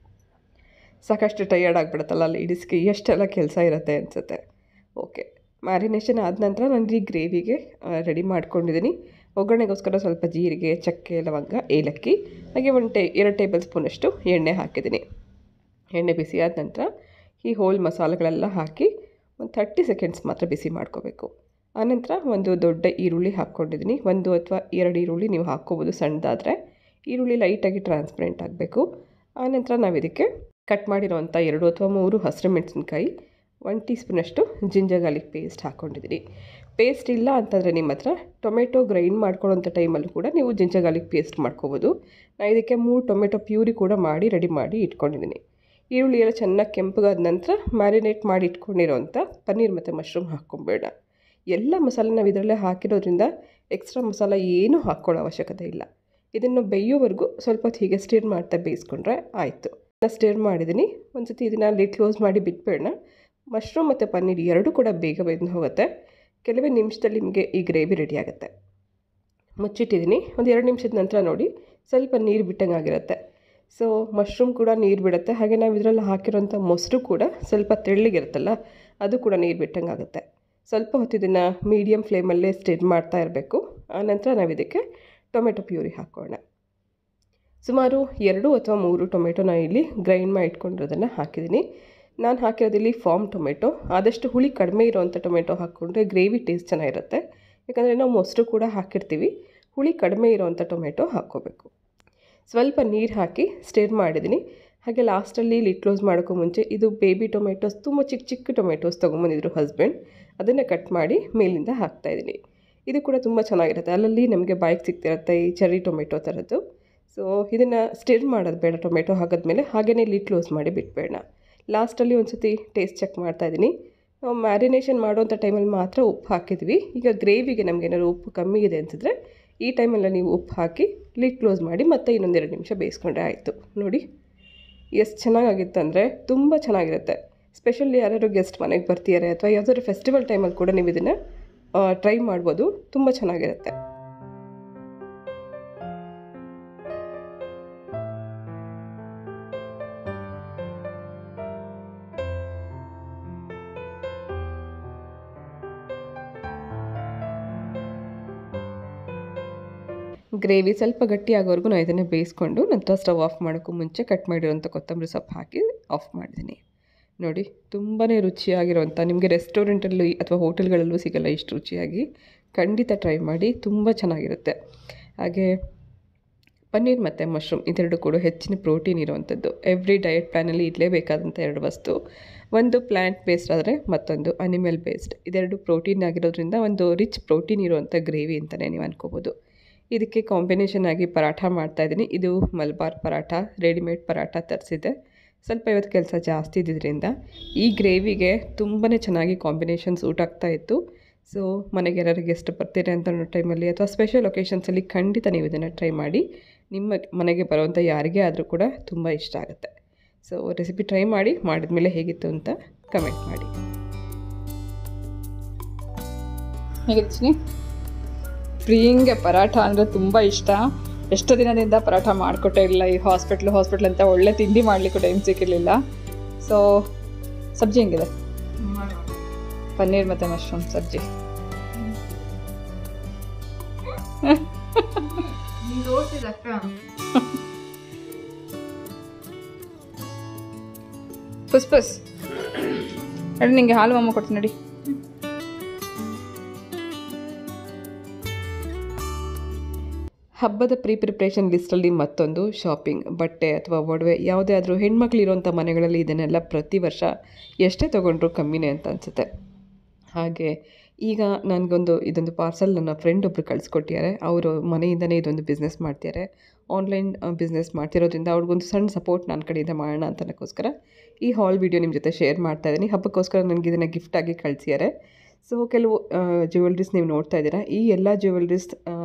ಸಾಕಷ್ಟು ಟಯರ್ಡ್ ಆಗಿಬಿಡುತ್ತಲ್ಲ ಲೇಡೀಸ್ಗೆ ಎಷ್ಟೆಲ್ಲ ಕೆಲಸ ಇರುತ್ತೆ ಅನಿಸುತ್ತೆ ಓಕೆ ಮ್ಯಾರಿನೇಷನ್ ಆದ ನಂತರ ನಾನು ಈ ಗ್ರೇವಿಗೆ ರೆಡಿ ಮಾಡ್ಕೊಂಡಿದ್ದೀನಿ ಒಗ್ಗರಣೆಗೋಸ್ಕರ ಸ್ವಲ್ಪ ಜೀರಿಗೆ ಚಕ್ಕೆ ಲವಂಗ ಏಲಕ್ಕಿ ಹಾಗೆ ಒಂದು ಟೇ ಎರಡು ಟೇಬಲ್ ಸ್ಪೂನಷ್ಟು ಎಣ್ಣೆ ಹಾಕಿದ್ದೀನಿ ಎಣ್ಣೆ ಬಿಸಿ ಆದ ನಂತರ ಈ ಹೋಲ್ ಮಸಾಲೆಗಳೆಲ್ಲ ಹಾಕಿ ಒಂದು ಥರ್ಟಿ ಸೆಕೆಂಡ್ಸ್ ಮಾತ್ರ ಬಿಸಿ ಮಾಡ್ಕೋಬೇಕು ಆನಂತರ ಒಂದು ದೊಡ್ಡ ಈರುಳ್ಳಿ ಹಾಕ್ಕೊಂಡಿದ್ದೀನಿ ಒಂದು ಅಥವಾ ಎರಡು ಈರುಳ್ಳಿ ನೀವು ಹಾಕ್ಕೋಬೋದು ಸಣ್ಣದಾದರೆ ಈರುಳ್ಳಿ ಲೈಟಾಗಿ ಟ್ರಾನ್ಸ್ಪರೆಂಟ್ ಆಗಬೇಕು ಆನಂತರ ನಾವು ಇದಕ್ಕೆ ಕಟ್ ಮಾಡಿರೋವಂಥ ಎರಡು ಅಥವಾ ಮೂರು ಹಸಿರು ಮೆಣಸಿನ್ಕಾಯಿ ಒನ್ ಟೀ ಸ್ಪೂನಷ್ಟು ಜಿಂಜರ್ ಗಾರ್ಲಿಕ್ ಪೇಸ್ಟ್ ಹಾಕ್ಕೊಂಡಿದ್ದೀನಿ ಪೇಸ್ಟ್ ಇಲ್ಲ ಅಂತಂದರೆ ನಿಮ್ಮ ಹತ್ರ ಟೊಮೆಟೊ ಗ್ರೈಂಡ್ ಮಾಡ್ಕೊಳ್ಳೋಂಥ ಟೈಮಲ್ಲೂ ಕೂಡ ನೀವು ಜಿಂಜರ್ ಗಾರ್ಲಿಕ್ ಪೇಸ್ಟ್ ಮಾಡ್ಕೋಬೋದು ನಾನು ಇದಕ್ಕೆ ಮೂರು ಟೊಮೆಟೊ ಪ್ಯೂರಿ ಕೂಡ ಮಾಡಿ ರೆಡಿ ಮಾಡಿ ಇಟ್ಕೊಂಡಿದ್ದೀನಿ ಈರುಳ್ಳಿ ಎಲ್ಲ ಚೆನ್ನಾಗಿ ಕೆಂಪಗಾದ ನಂತರ ಮ್ಯಾರಿನೇಟ್ ಮಾಡಿ ಇಟ್ಕೊಂಡಿರೋಂಥ ಪನ್ನೀರ್ ಮತ್ತು ಮಶ್ರೂಮ್ ಹಾಕ್ಕೊಂಬೇಡ ಎಲ್ಲ ಮಸಾಲೆ ನಾವು ಇದರಲ್ಲೇ ಹಾಕಿರೋದ್ರಿಂದ ಎಕ್ಸ್ಟ್ರಾ ಮಸಾಲ ಏನೂ ಹಾಕ್ಕೊಳ್ಳೋ ಅವಶ್ಯಕತೆ ಇಲ್ಲ ಇದನ್ನು ಬೇಯೋವರೆಗೂ ಸ್ವಲ್ಪ ಹೊತ್ತು ಹೀಗೆ ಸ್ಟಿರ್ ಮಾಡ್ತಾ ಬೇಯಿಸ್ಕೊಂಡ್ರೆ ಆಯಿತು ನಾನು ಸ್ಟಿರ್ ಮಾಡಿದ್ದೀನಿ ಒಂದು ಸತಿ ಇದನ್ನು ಲಿಡ್ ಕ್ಲೋಸ್ ಮಾಡಿ ಬಿಟ್ಬೇಡ ಮಶ್ರೂಮ್ ಮತ್ತು ಪನ್ನೀರ್ ಎರಡೂ ಕೂಡ ಬೇಗ ಬೆಂದು ಹೋಗುತ್ತೆ ಕೆಲವೇ ನಿಮಿಷದಲ್ಲಿ ನಿಮಗೆ ಈ ಗ್ರೇವಿ ರೆಡಿ ಆಗುತ್ತೆ ಮುಚ್ಚಿಟ್ಟಿದ್ದೀನಿ ಒಂದು ಎರಡು ನಿಮಿಷದ ನಂತರ ನೋಡಿ ಸ್ವಲ್ಪ ನೀರು ಬಿಟ್ಟಂಗೆ ಆಗಿರುತ್ತೆ ಸೊ ಮಶ್ರೂಮ್ ಕೂಡ ನೀರು ಬಿಡುತ್ತೆ ಹಾಗೆ ನಾವು ಇದರಲ್ಲಿ ಹಾಕಿರೋಂಥ ಮೊಸರು ಕೂಡ ಸ್ವಲ್ಪ ತೆಳ್ಳಗಿರುತ್ತಲ್ಲ ಅದು ಕೂಡ ನೀರು ಬಿಟ್ಟಂಗೆ ಆಗುತ್ತೆ ಸ್ವಲ್ಪ ಹೊತ್ತು ಇದನ್ನು ಮೀಡಿಯಮ್ ಫ್ಲೇಮಲ್ಲೇ ಸ್ಟಿರ್ ಮಾಡ್ತಾ ಇರಬೇಕು ಆನಂತರ ನಾವು ಇದಕ್ಕೆ ಟೊಮೆಟೊ ಪ್ಯೂರಿ ಹಾಕೋಣ ಸುಮಾರು ಎರಡು ಅಥವಾ ಮೂರು ಟೊಮೆಟೊನ ಇಲ್ಲಿ ಗ್ರೈಂಡ್ ಮಾಡಿ ಇಟ್ಕೊಂಡಿರೋದನ್ನು ಹಾಕಿದ್ದೀನಿ ನಾನು ಹಾಕಿರೋದಿಲ್ಲಿ ಫಾರ್ಮ್ ಟೊಮೆಟೊ ಆದಷ್ಟು ಹುಳಿ ಕಡಿಮೆ ಇರೋವಂಥ ಟೊಮೆಟೊ ಹಾಕ್ಕೊಂಡ್ರೆ ಗ್ರೇವಿ ಟೇಸ್ಟ್ ಚೆನ್ನಾಗಿರುತ್ತೆ ಯಾಕಂದರೆ ನಾವು ಮೊಸರು ಕೂಡ ಹಾಕಿರ್ತೀವಿ ಹುಳಿ ಕಡಿಮೆ ಇರೋವಂಥ ಟೊಮೆಟೊ ಹಾಕ್ಕೋಬೇಕು ಸ್ವಲ್ಪ ನೀರು ಹಾಕಿ ಸ್ಟಿರ್ ಮಾಡಿದ್ದೀನಿ ಹಾಗೆ ಲಾಸ್ಟಲ್ಲಿ ಲಿಡ್ ಕ್ಲೋಸ್ ಮಾಡೋಕ್ಕೂ ಮುಂಚೆ ಇದು ಬೇಬಿ ಟೊಮೆಟೊಸ್ ತುಂಬ ಚಿಕ್ಕ ಚಿಕ್ಕ ಟೊಮೆಟೊಸ್ ತೊಗೊಂಬಂದಿದ್ರು ಹಸ್ಬೆಂಡ್ ಅದನ್ನು ಕಟ್ ಮಾಡಿ ಮೇಲಿಂದ ಹಾಕ್ತಾಯಿದ್ದೀನಿ ಇದು ಕೂಡ ತುಂಬ ಚೆನ್ನಾಗಿರುತ್ತೆ ಅಲ್ಲಲ್ಲಿ ನಮಗೆ ಬಾಯಿಗೆ ಸಿಗ್ತಿರುತ್ತೆ ಈ ಚೆರಿ ಟೊಮೆಟೊ ಥರದ್ದು ಸೊ ಇದನ್ನು ಸ್ಟಿರ್ ಮಾಡೋದು ಬೇಡ ಟೊಮೆಟೊ ಹಾಕಿದ್ಮೇಲೆ ಹಾಗೆಯೇ ಲಿಡ್ ಕ್ಲೋಸ್ ಮಾಡಿ ಬಿಟ್ಬೇಡ ಲಾಸ್ಟಲ್ಲಿ ಒಂದು ಸತಿ ಟೇಸ್ಟ್ ಚೆಕ್ ಮಾಡ್ತಾಯಿದ್ದೀನಿ ನಾವು ಮ್ಯಾರಿನೇಷನ್ ಮಾಡೋಂಥ ಟೈಮಲ್ಲಿ ಮಾತ್ರ ಉಪ್ಪು ಹಾಕಿದ್ವಿ ಈಗ ಗ್ರೇವಿಗೆ ನಮ್ಗೆ ಏನಾದ್ರು ಉಪ್ಪು ಕಮ್ಮಿ ಇದೆ ಅನಿಸಿದ್ರೆ ಈ ಟೈಮಲ್ಲಿ ನೀವು ಉಪ್ಪು ಹಾಕಿ ಲಿಡ್ ಕ್ಲೋಸ್ ಮಾಡಿ ಮತ್ತೆ ಇನ್ನೊಂದೆರಡು ನಿಮಿಷ ಬೇಯಿಸ್ಕೊಂಡ್ರೆ ಆಯಿತು ನೋಡಿ ಎಷ್ಟು ಚೆನ್ನಾಗಿತ್ತು ಅಂದರೆ ತುಂಬ ಚೆನ್ನಾಗಿರುತ್ತೆ ಸ್ಪೆಷಲಿ ಯಾರ್ಯಾರು ಗೆಸ್ಟ್ ಮನೆಗೆ ಬರ್ತಿದ್ದಾರೆ ಅಥವಾ ಯಾವುದಾದ್ರು ಫೆಸ್ಟಿವಲ್ ಟೈಮಲ್ಲಿ ಕೂಡ ನೀವು ಇದನ್ನು ಟ್ರೈ ಮಾಡ್ಬೋದು ತುಂಬ ಚೆನ್ನಾಗಿರುತ್ತೆ ಗ್ರೇವಿ ಸ್ವಲ್ಪ ಗಟ್ಟಿಯಾಗೋವರೆಗೂ ನಾನು ಇದನ್ನು ಬೇಯಿಸ್ಕೊಂಡು ನಂತರ ಸ್ಟವ್ ಆಫ್ ಮಾಡೋಕ್ಕೂ ಮುಂಚೆ ಕಟ್ ಮಾಡಿರೋಂಥ ಕೊತ್ತಂಬರಿ ಸೊಪ್ಪು ಹಾಕಿ ಆಫ್ ಮಾಡಿದ್ದೀನಿ ನೋಡಿ ತುಂಬಾ ರುಚಿಯಾಗಿರೋಂಥ ನಿಮಗೆ ರೆಸ್ಟೋರೆಂಟಲ್ಲಿ ಅಥವಾ ಹೋಟೆಲ್ಗಳಲ್ಲೂ ಸಿಗಲ್ಲ ಇಷ್ಟು ರುಚಿಯಾಗಿ ಖಂಡಿತ ಟ್ರೈ ಮಾಡಿ ತುಂಬ ಚೆನ್ನಾಗಿರುತ್ತೆ ಹಾಗೆ ಪನ್ನೀರ್ ಮತ್ತು ಮಶ್ರೂಮ್ ಇದೆರಡು ಕೂಡ ಹೆಚ್ಚಿನ ಪ್ರೋಟೀನ್ ಇರುವಂಥದ್ದು ಎವ್ರಿ ಡಯಟ್ ಪ್ಲ್ಯಾನಲ್ಲಿ ಇರಲೇಬೇಕಾದಂಥ ಎರಡು ವಸ್ತು ಒಂದು ಪ್ಲ್ಯಾಂಟ್ ಬೇಸ್ಡ್ ಆದರೆ ಮತ್ತೊಂದು ಅನಿಮಲ್ ಬೇಸ್ಡ್ ಇದೆರಡು ಪ್ರೋಟೀನ್ ಆಗಿರೋದ್ರಿಂದ ಒಂದು ರಿಚ್ ಪ್ರೋಟೀನ್ ಇರುವಂಥ ಗ್ರೇವಿ ಅಂತಲೇ ನೀವು ಅನ್ಕೋಬೋದು ಇದಕ್ಕೆ ಕಾಂಬಿನೇಷನ್ ಆಗಿ ಪರಾಠ ಮಾಡ್ತಾಯಿದ್ದೀನಿ ಇದು ಮಲ್ಬಾರ್ ಪರಾಠ ರೆಡಿಮೇಡ್ ಪರಾಠ ತರಿಸಿದೆ ಸ್ವಲ್ಪ ಇವತ್ತು ಕೆಲಸ ಜಾಸ್ತಿ ಇದ್ದಿದ್ದರಿಂದ ಈ ಗ್ರೇವಿಗೆ ತುಂಬಾ ಚೆನ್ನಾಗಿ ಕಾಂಬಿನೇಷನ್ ಸೂಟ್ ಆಗ್ತಾ ಇತ್ತು ಸೊ ಮನೆಗೆ ಯಾರು ಗೆಸ್ಟ್ ಬರ್ತೀರಾ ಅಂತ ಅನ್ನೋ ಟೈಮಲ್ಲಿ ಅಥವಾ ಸ್ಪೆಷಲ್ ಒಕೇಶನ್ಸಲ್ಲಿ ಖಂಡಿತ ನೀವು ಇದನ್ನು ಟ್ರೈ ಮಾಡಿ ನಿಮ್ಮ ಮನೆಗೆ ಬರುವಂಥ ಯಾರಿಗೇ ಆದರೂ ಕೂಡ ತುಂಬ ಇಷ್ಟ ಆಗುತ್ತೆ ಸೊ ರೆಸಿಪಿ ಟ್ರೈ ಮಾಡಿ ಮಾಡಿದ್ಮೇಲೆ ಹೇಗಿತ್ತು ಅಂತ ಕಮೆಂಟ್ ಮಾಡಿ ಹೇಗಿರ್ತೀನಿ ಪ್ರಿಯಿಂಗೆ ಪರಾಠ ಅಂದರೆ ತುಂಬ ಇಷ್ಟ ಎಷ್ಟು ದಿನದಿಂದ ಪರಾಠ ಮಾಡಿಕೊಟ್ಟೇ ಇಲ್ಲ ಈ ಹಾಸ್ಪಿಟ್ಲು ಹಾಸ್ಪಿಟ್ಲ್ ಅಂತ ಒಳ್ಳೆ ತಿಂಡಿ ಮಾಡಲಿಕ್ಕೂ ಟೈಮ್ ಸಿಕ್ಕಿರಲಿಲ್ಲ ಸೊ ಸಬ್ಜಿ ಹೆಂಗಿದೆ ಪನ್ನೀರ್ ಮತ್ತು ಮಶ್ರೂಮ್ ಸಬ್ಜಿ ನೀನು ಓದ್ತಿದ್ದ ಅಕ್ಕ ಪುಸ್ ಪುಸ್ ನಡಿ ನಿಂಗೆ ಹಾಲು ಮಾಮ ಕೊಡ್ತೀನಿ ನಡಿ ಹಬ್ಬದ ಪ್ರೀ ಪ್ರಿಪ್ರೇಷನ್ ಲಿಸ್ಟಲ್ಲಿ ಮತ್ತೊಂದು ಶಾಪಿಂಗ್ ಬಟ್ಟೆ ಅಥವಾ ಒಡವೆ ಯಾವುದೇ ಆದರೂ ಹೆಣ್ಮಕ್ಳಿರೋಂಥ ಮನೆಗಳಲ್ಲಿ ಇದನ್ನೆಲ್ಲ ಪ್ರತಿ ವರ್ಷ ಎಷ್ಟೇ ತೊಗೊಂಡ್ರು ಕಮ್ಮಿನೇ ಅಂತ ಅನಿಸುತ್ತೆ ಹಾಗೆ ಈಗ ನನಗೊಂದು ಇದೊಂದು ಪಾರ್ಸಲ್ ನನ್ನ ಫ್ರೆಂಡ್ ಒಬ್ಬರು ಕಳಿಸ್ಕೊಟ್ಟಿದ್ದಾರೆ ಅವರು ಮನೆಯಿಂದನೇ ಇದೊಂದು ಬಿಸ್ನೆಸ್ ಮಾಡ್ತಿದ್ದಾರೆ ಆನ್ಲೈನ್ ಬಿಸ್ನೆಸ್ ಮಾಡ್ತಿರೋದ್ರಿಂದ ಅವ್ರಿಗೊಂದು ಸಣ್ಣ ಸಪೋರ್ಟ್ ನನ್ನ ಕಡೆಯಿಂದ ಮಾಡೋಣ ಅಂತನಕ್ಕೋಸ್ಕರ ಈ ಹಾಲ್ ವಿಡಿಯೋ ನಿಮ್ಮ ಜೊತೆ ಶೇರ್ ಮಾಡ್ತಾ ಇದ್ದೀನಿ ಹಬ್ಬಕ್ಕೋಸ್ಕರ ನನಗೆ ಇದನ್ನು ಗಿಫ್ಟಾಗಿ ಕಳಿಸಿದ್ದಾರೆ ಸೊ ಕೆಲವು ಜ್ಯುವೆಲ್ರೀಸ್ ನೀವು ನೋಡ್ತಾ ಇದ್ದೀರಾ ಈ ಎಲ್ಲ ಜ್ಯುವೆಲ್ರೀಸ್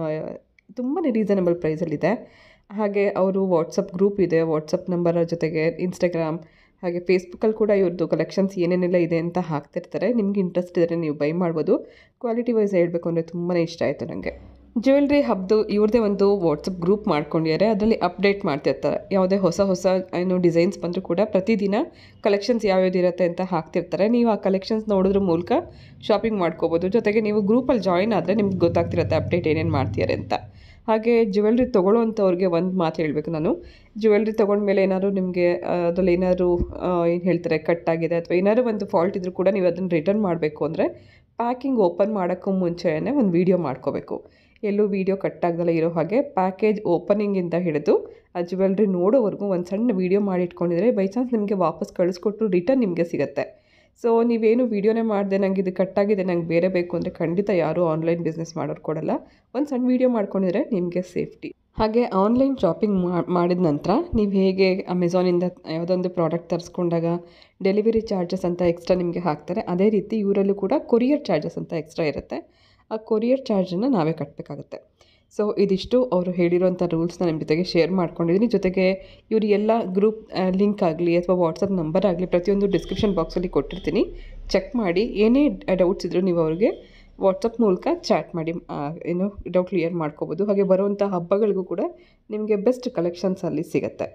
ತುಂಬಾ ರೀಸನಬಲ್ ಪ್ರೈಸಲ್ಲಿದೆ ಹಾಗೆ ಅವರು ವಾಟ್ಸಪ್ ಗ್ರೂಪ್ ಇದೆ ವಾಟ್ಸಪ್ ನಂಬರ ಜೊತೆಗೆ ಇನ್ಸ್ಟಾಗ್ರಾಮ್ ಹಾಗೆ ಫೇಸ್ಬುಕ್ಕಲ್ಲಿ ಕೂಡ ಇವ್ರದ್ದು ಕಲೆಕ್ಷನ್ಸ್ ಏನೇನೆಲ್ಲ ಇದೆ ಅಂತ ಹಾಕ್ತಿರ್ತಾರೆ ನಿಮ್ಗೆ ಇಂಟ್ರೆಸ್ಟ್ ಇದ್ದರೆ ನೀವು ಬೈ ಮಾಡ್ಬೋದು ಕ್ವಾಲಿಟಿ ವೈಸ್ ಹೇಳಬೇಕು ಅಂದರೆ ತುಂಬಾ ಇಷ್ಟ ಆಯಿತು ನನಗೆ ಜ್ಯುವೆಲ್ರಿ ಹಬ್ಬದು ಇವ್ರದ್ದೇ ಒಂದು ವಾಟ್ಸಪ್ ಗ್ರೂಪ್ ಮಾಡ್ಕೊಂಡಿದ್ದಾರೆ ಅದರಲ್ಲಿ ಅಪ್ಡೇಟ್ ಮಾಡ್ತಿರ್ತಾರೆ ಯಾವುದೇ ಹೊಸ ಹೊಸ ಏನು ಡಿಸೈನ್ಸ್ ಬಂದರೂ ಕೂಡ ಪ್ರತಿದಿನ ಕಲೆಕ್ಷನ್ಸ್ ಯಾವ್ಯಾವ್ದು ಇರುತ್ತೆ ಅಂತ ಹಾಕ್ತಿರ್ತಾರೆ ನೀವು ಆ ಕಲೆಕ್ಷನ್ಸ್ ನೋಡೋದ್ರ ಮೂಲಕ ಶಾಪಿಂಗ್ ಮಾಡ್ಕೋಬೋದು ಜೊತೆಗೆ ನೀವು ಗ್ರೂಪಲ್ಲಿ ಜಾಯಿನ್ ಆದರೆ ನಿಮ್ಗೆ ಗೊತ್ತಾಗ್ತಿರುತ್ತೆ ಅಪ್ಡೇಟ್ ಏನೇನು ಮಾಡ್ತಿದ್ದಾರೆ ಅಂತ ಹಾಗೆ ಜ್ಯುವೆಲ್ರಿ ತೊಗೊಳ್ಳೋವಂಥವ್ರಿಗೆ ಒಂದು ಮಾತು ಹೇಳಬೇಕು ನಾನು ಜ್ಯುವೆಲ್ರಿ ತೊಗೊಂಡ್ಮೇಲೆ ಏನಾದ್ರು ನಿಮಗೆ ಅದರಲ್ಲಿ ಏನಾದ್ರು ಏನು ಹೇಳ್ತಾರೆ ಕಟ್ ಆಗಿದೆ ಅಥವಾ ಏನಾದ್ರು ಒಂದು ಫಾಲ್ಟ್ ಇದ್ರೂ ಕೂಡ ನೀವು ಅದನ್ನು ರಿಟರ್ನ್ ಮಾಡಬೇಕು ಅಂದರೆ ಪ್ಯಾಕಿಂಗ್ ಓಪನ್ ಮಾಡೋಕ್ಕೂ ಮುಂಚೆನೇ ಒಂದು ವೀಡಿಯೋ ಮಾಡ್ಕೋಬೇಕು ಎಲ್ಲೂ ವೀಡಿಯೋ ಕಟ್ ಆಗ್ದಲ್ಲ ಇರೋ ಹಾಗೆ ಪ್ಯಾಕೇಜ್ ಓಪನಿಂಗಿಂದ ಹಿಡಿದು ಆ ಜ್ಯುವೆಲ್ರಿ ನೋಡೋವರೆಗೂ ಒಂದು ಸಣ್ಣ ವೀಡಿಯೋ ಮಾಡಿ ಇಟ್ಕೊಂಡಿದ್ರೆ ಬೈ ಚಾನ್ಸ್ ನಿಮಗೆ ವಾಪಸ್ ಕಳಿಸ್ಕೊಟ್ಟು ರಿಟರ್ನ್ ನಿಮಗೆ ಸಿಗುತ್ತೆ ಸೊ ನೀವೇನು ವೀಡಿಯೋನೇ ಮಾಡಿದೆ ನಂಗೆ ಇದು ಕಟ್ಟಾಗಿದೆ ನಂಗೆ ಬೇರೆ ಬೇಕು ಅಂದರೆ ಖಂಡಿತ ಯಾರೂ ಆನ್ಲೈನ್ ಬಿಸ್ನೆಸ್ ಮಾಡೋರು ಕೊಡಲ್ಲ ಒಂದು ಸಣ್ಣ ವೀಡಿಯೋ ಮಾಡ್ಕೊಂಡಿದ್ರೆ ನಿಮಗೆ ಸೇಫ್ಟಿ ಹಾಗೆ ಆನ್ಲೈನ್ ಶಾಪಿಂಗ್ ಮಾಡಿದ ನಂತರ ನೀವು ಹೇಗೆ ಅಮೆಝಾನಿಂದ ಯಾವುದೊಂದು ಪ್ರಾಡಕ್ಟ್ ತರಿಸ್ಕೊಂಡಾಗ ಡೆಲಿವರಿ ಚಾರ್ಜಸ್ ಅಂತ ಎಕ್ಸ್ಟ್ರಾ ನಿಮಗೆ ಹಾಕ್ತಾರೆ ಅದೇ ರೀತಿ ಇವರಲ್ಲೂ ಕೂಡ ಕೊರಿಯರ್ ಚಾರ್ಜಸ್ ಅಂತ ಎಕ್ಸ್ಟ್ರಾ ಇರುತ್ತೆ ಆ ಕೊರಿಯರ್ ಚಾರ್ಜನ್ನು ನಾವೇ ಕಟ್ಟಬೇಕಾಗುತ್ತೆ ಸೊ ಇದಿಷ್ಟು ಅವರು ಹೇಳಿರೋಂಥ ರೂಲ್ಸ್ನ ನಿಮ್ಮ ಜೊತೆಗೆ ಶೇರ್ ಮಾಡ್ಕೊಂಡಿದ್ದೀನಿ ಜೊತೆಗೆ ಇವರು ಎಲ್ಲ ಗ್ರೂಪ್ ಲಿಂಕ್ ಆಗಲಿ ಅಥವಾ ವಾಟ್ಸಪ್ ನಂಬರ್ ಆಗಲಿ ಪ್ರತಿಯೊಂದು ಡಿಸ್ಕ್ರಿಪ್ಷನ್ ಬಾಕ್ಸಲ್ಲಿ ಕೊಟ್ಟಿರ್ತೀನಿ ಚೆಕ್ ಮಾಡಿ ಏನೇ ಡೌಟ್ಸ್ ಇದ್ದರೂ ನೀವು ಅವ್ರಿಗೆ ವಾಟ್ಸಪ್ ಮೂಲಕ ಚಾಟ್ ಮಾಡಿ ಆ, ಏನು ಡೌಟ್ ಕ್ಲಿಯರ್ ಮಾಡ್ಕೋಬೋದು ಹಾಗೆ ಬರುವಂಥ ಹಬ್ಬಗಳಿಗೂ ಕೂಡ ನಿಮಗೆ ಬೆಸ್ಟ್ ಕಲೆಕ್ಷನ್ಸ್ ಅಲ್ಲಿ ಸಿಗುತ್ತೆ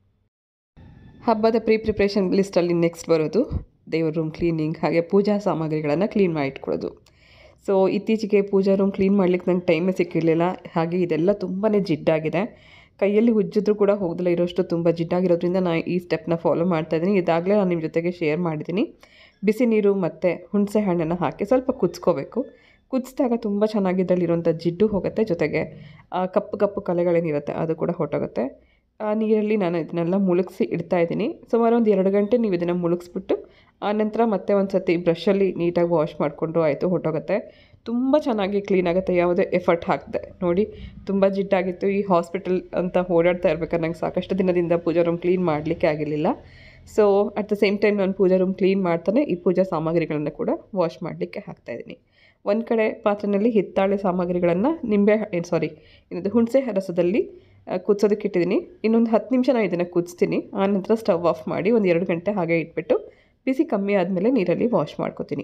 ಹಬ್ಬದ ಪ್ರೀ ಪ್ರಿಪ್ರೇಷನ್ ಲಿಸ್ಟಲ್ಲಿ ನೆಕ್ಸ್ಟ್ ಬರೋದು ದೇವ್ರ ರೂಮ್ ಕ್ಲೀನಿಂಗ್ ಹಾಗೆ ಪೂಜಾ ಸಾಮಗ್ರಿಗಳನ್ನು ಕ್ಲೀನ್ ಮಾಡಿ ಇಟ್ಕೊಳ್ಳೋದು ಸೊ ಇತ್ತೀಚೆಗೆ ಪೂಜಾ ರೂಮ್ ಕ್ಲೀನ್ ಮಾಡ್ಲಿಕ್ಕೆ ನಂಗೆ ಟೈಮೇ ಸಿಕ್ಕಿರಲಿಲ್ಲ ಹಾಗೆ ಇದೆಲ್ಲ ತುಂಬಾ ಜಿಡ್ಡಾಗಿದೆ ಕೈಯಲ್ಲಿ ಉಜ್ಜಿದ್ರೂ ಕೂಡ ಹೋಗದಲ್ಲ ಇರೋಷ್ಟು ತುಂಬ ಜಿಡ್ಡಾಗಿರೋದ್ರಿಂದ ನಾನು ಈ ಸ್ಟೆಪ್ನ ಫಾಲೋ ಮಾಡ್ತಾ ಇದ್ದೀನಿ ಇದಾಗಲೇ ನಾನು ನಿಮ್ಮ ಜೊತೆಗೆ ಶೇರ್ ಮಾಡಿದ್ದೀನಿ ಬಿಸಿ ನೀರು ಮತ್ತು ಹುಣಸೆ ಹಣ್ಣನ್ನು ಹಾಕಿ ಸ್ವಲ್ಪ ಕುದಿಸ್ಕೋಬೇಕು ಕುದಿಸಿದಾಗ ತುಂಬ ಚೆನ್ನಾಗಿ ಇದರಲ್ಲಿರುವಂಥ ಜಿಡ್ಡು ಹೋಗುತ್ತೆ ಜೊತೆಗೆ ಆ ಕಪ್ಪು ಕಪ್ಪು ಕಲೆಗಳೇನಿರುತ್ತೆ ಅದು ಕೂಡ ಹೊಟ್ಟೋಗುತ್ತೆ ಆ ನೀರಲ್ಲಿ ನಾನು ಇದನ್ನೆಲ್ಲ ಮುಳುಗಿಸಿ ಇಡ್ತಾ ಇದ್ದೀನಿ ಸುಮಾರು ಒಂದು ಎರಡು ಗಂಟೆ ನೀವು ಇದನ್ನು ಮುಳುಗಿಸ್ಬಿಟ್ಟು ಆನಂತರ ಮತ್ತೆ ಒಂದು ಸತಿ ಬ್ರಷಲ್ಲಿ ನೀಟಾಗಿ ವಾಶ್ ಮಾಡಿಕೊಂಡು ಆಯಿತು ಹೊಟ್ಟೋಗುತ್ತೆ ತುಂಬ ಚೆನ್ನಾಗಿ ಕ್ಲೀನ್ ಆಗುತ್ತೆ ಯಾವುದೇ ಎಫರ್ಟ್ ಹಾಕಿದೆ ನೋಡಿ ತುಂಬ ಜಿಡ್ಡಾಗಿತ್ತು ಈ ಹಾಸ್ಪಿಟಲ್ ಅಂತ ಓಡಾಡ್ತಾ ಇರ್ಬೇಕಾದ್ರೆ ನಂಗೆ ಸಾಕಷ್ಟು ದಿನದಿಂದ ಪೂಜಾ ರೂಮ್ ಕ್ಲೀನ್ ಮಾಡಲಿಕ್ಕೆ ಆಗಿರಲಿಲ್ಲ so at the same time ನಾನು ಪೂಜಾ ರೂಮ್ ಕ್ಲೀನ್ ಮಾಡ್ತಾನೆ ಈ ಪೂಜಾ ಸಾಮಗ್ರಿಗಳನ್ನು ಕೂಡ ವಾಶ್ ಮಾಡಲಿಕ್ಕೆ ಹಾಕ್ತಾಯಿದ್ದೀನಿ ಒಂದು ಕಡೆ ಪಾತ್ರೆಯಲ್ಲಿ ಹಿತ್ತಾಳೆ ಸಾಮಗ್ರಿಗಳನ್ನು ನಿಂಬೆ ಏನು ಸಾರಿ ಏನದು ಹುಣಸೆ ರಸದಲ್ಲಿ ಕುದಿಸೋದಕ್ಕೆ ಇಟ್ಟಿದ್ದೀನಿ ಇನ್ನೊಂದು ಹತ್ತು ನಿಮಿಷ ನಾನು ಇದನ್ನು ಕುದಿಸ್ತೀನಿ ಆನಂತರ ಸ್ಟವ್ ಆಫ್ ಮಾಡಿ ಒಂದು ಎರಡು ಗಂಟೆ ಹಾಗೆ ಇಟ್ಬಿಟ್ಟು ಬಿಸಿ ಕಮ್ಮಿ ಆದಮೇಲೆ ನೀರಲ್ಲಿ ವಾಶ್ ಮಾಡ್ಕೊತೀನಿ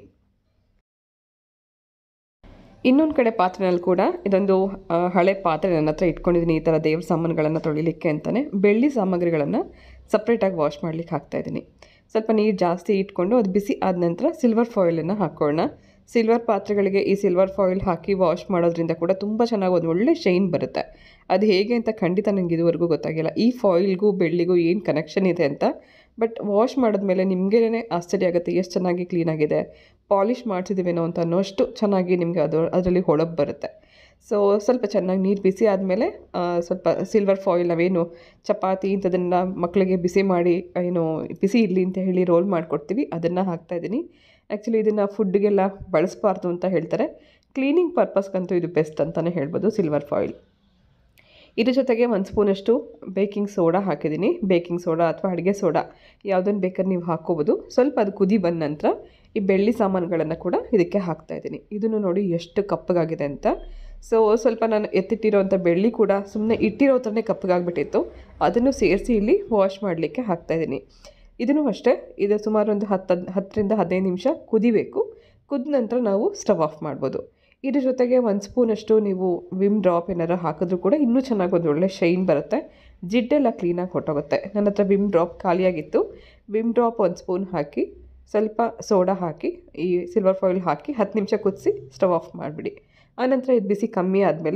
ಇನ್ನೊಂದು ಕಡೆ ಪಾತ್ರೆನಲ್ಲಿ ಕೂಡ ಇದೊಂದು ಆ, ಹಳೆ ಪಾತ್ರೆ ನನ್ನ ಹತ್ರ ಇಟ್ಕೊಂಡಿದ್ದೀನಿ ಈ ಥರ ದೇವ್ರ ಸಾಮಾನುಗಳನ್ನು ತೊಳಿಲಿಕ್ಕೆ ಅಂತಲೇ ಬೆಳ್ಳಿ ಸಾಮಗ್ರಿಗಳನ್ನು ಸಪ್ರೇಟಾಗಿ ವಾಶ್ ಮಾಡ್ಲಿಕ್ಕೆ ಹಾಕ್ತಾಯಿದ್ದೀನಿ ಸ್ವಲ್ಪ ನೀರು ಜಾಸ್ತಿ ಇಟ್ಕೊಂಡು ಅದು ಬಿಸಿ ಆದ ನಂತರ ಸಿಲ್ವರ್ ಫಾಯಿಲನ್ನು ಹಾಕ್ಕೊಳ್ಳೋಣ ಸಿಲ್ವರ್ ಪಾತ್ರೆಗಳಿಗೆ ಈ ಸಿಲ್ವರ್ ಫಾಯಿಲ್ ಹಾಕಿ ವಾಶ್ ಮಾಡೋದ್ರಿಂದ ಕೂಡ ತುಂಬ ಚೆನ್ನಾಗಿ ಒಂದು ಒಳ್ಳೆ ಶೈನ್ ಬರುತ್ತೆ ಅದು ಹೇಗೆ ಅಂತ ಖಂಡಿತ ನನಗೆ ಇದುವರೆಗೂ ಗೊತ್ತಾಗಿಲ್ಲ ಈ ಫಾಯಿಲ್ಗೂ ಬೆಳ್ಳಿಗೂ ಏನು ಕನೆಕ್ಷನ್ ಇದೆ ಅಂತ ಬಟ್ ವಾಶ್ ಮಾಡಿದ್ಮೇಲೆ ನಿಮಗೇನೆ ಆಶ್ಚರ್ಯ ಆಗುತ್ತೆ ಎಷ್ಟು ಚೆನ್ನಾಗಿ ಕ್ಲೀನಾಗಿದೆ ಪಾಲಿಷ್ ಮಾಡಿಸಿದ್ದೀವೇನೋ ಅಂತ ಅನ್ನೋಷ್ಟು ಚೆನ್ನಾಗಿ ನಿಮಗೆ ಅದು ಅದರಲ್ಲಿ ಹೊಳಪು ಬರುತ್ತೆ ಸೊ ಸ್ವಲ್ಪ ಚೆನ್ನಾಗಿ ನೀರು ಬಿಸಿ ಆದಮೇಲೆ ಸ್ವಲ್ಪ ಸಿಲ್ವರ್ ಫಾಯಿಲ್ ನಾವೇನು ಚಪಾತಿ ಇಂಥದನ್ನು ಮಕ್ಕಳಿಗೆ ಬಿಸಿ ಮಾಡಿ ಏನು ಬಿಸಿ ಇರಲಿ ಅಂತ ಹೇಳಿ ರೋಲ್ ಮಾಡಿಕೊಡ್ತೀವಿ ಅದನ್ನು ಹಾಕ್ತಾಯಿದ್ದೀನಿ ಆ್ಯಕ್ಚುಲಿ ಇದನ್ನು ಫುಡ್ಗೆಲ್ಲ ಬಳಸಬಾರ್ದು ಅಂತ ಹೇಳ್ತಾರೆ ಕ್ಲೀನಿಂಗ್ ಪರ್ಪಸ್ಗಂತೂ ಇದು ಬೆಸ್ಟ್ ಅಂತಲೇ ಹೇಳ್ಬೋದು ಸಿಲ್ವರ್ ಫಾಯಿಲ್ ಇದ್ರ ಜೊತೆಗೆ ಒಂದು ಸ್ಪೂನಷ್ಟು ಬೇಕಿಂಗ್ ಸೋಡಾ ಹಾಕಿದ್ದೀನಿ ಬೇಕಿಂಗ್ ಸೋಡಾ ಅಥವಾ ಅಡುಗೆ ಸೋಡಾ ಯಾವುದನ್ನು ಬೇಕಾದ್ರೆ ನೀವು ಹಾಕ್ಕೋಬೋದು ಸ್ವಲ್ಪ ಅದು ಕುದಿ ಬಂದ ನಂತರ ಈ ಬೆಳ್ಳಿ ಸಾಮಾನುಗಳನ್ನು ಕೂಡ ಇದಕ್ಕೆ ಹಾಕ್ತಾ ಇದ್ದೀನಿ ಇದನ್ನು ನೋಡಿ ಎಷ್ಟು ಕಪ್ಪಗಾಗಿದೆ ಅಂತ ಸೊ ಸ್ವಲ್ಪ ನಾನು ಎತ್ತಿಟ್ಟಿರೋಂಥ ಬೆಳ್ಳಿ ಕೂಡ ಸುಮ್ಮನೆ ಇಟ್ಟಿರೋ ಥರನೇ ಕಪ್ಪಗಾಗ್ಬಿಟ್ಟಿತ್ತು ಅದನ್ನು ಸೇರಿಸಿ ಇಲ್ಲಿ ವಾಶ್ ಮಾಡಲಿಕ್ಕೆ ಹಾಕ್ತಾಯಿದ್ದೀನಿ ಇದನ್ನು ಅಷ್ಟೇ ಇದು ಸುಮಾರು ಒಂದು ಹತ್ತು ಹತ್ತರಿಂದ ಹದಿನೈದು ನಿಮಿಷ ಕುದಿಬೇಕು ಕುದ ನಂತರ ನಾವು ಸ್ಟವ್ ಆಫ್ ಮಾಡ್ಬೋದು ಇದ್ರ ಜೊತೆಗೆ ಒಂದು ಸ್ಪೂನಷ್ಟು ನೀವು ವಿಮ್ ಡ್ರಾಪ್ ಏನಾರು ಹಾಕಿದ್ರೂ ಕೂಡ ಇನ್ನೂ ಚೆನ್ನಾಗಿ ಒಂದು ಒಳ್ಳೆ ಶೈನ್ ಬರುತ್ತೆ ಜಿಡ್ಡೆಲ್ಲ ಕ್ಲೀನಾಗಿ ಹೊಟ್ಟೋಗುತ್ತೆ ನನ್ನ ಹತ್ರ ವಿಮ್ ಡ್ರಾಪ್ ಖಾಲಿಯಾಗಿತ್ತು ವಿಮ್ ಡ್ರಾಪ್ ಒಂದು ಸ್ಪೂನ್ ಹಾಕಿ ಸ್ವಲ್ಪ ಸೋಡಾ ಹಾಕಿ ಈ ಸಿಲ್ವರ್ ಫಾಯಿಲ್ ಹಾಕಿ ಹತ್ತು ನಿಮಿಷ ಕುದಿಸಿ ಸ್ಟವ್ ಆಫ್ ಮಾಡಿಬಿಡಿ ಆನಂತರ ಇದು ಬಿಸಿ ಕಮ್ಮಿ ಆದಮೇಲೆ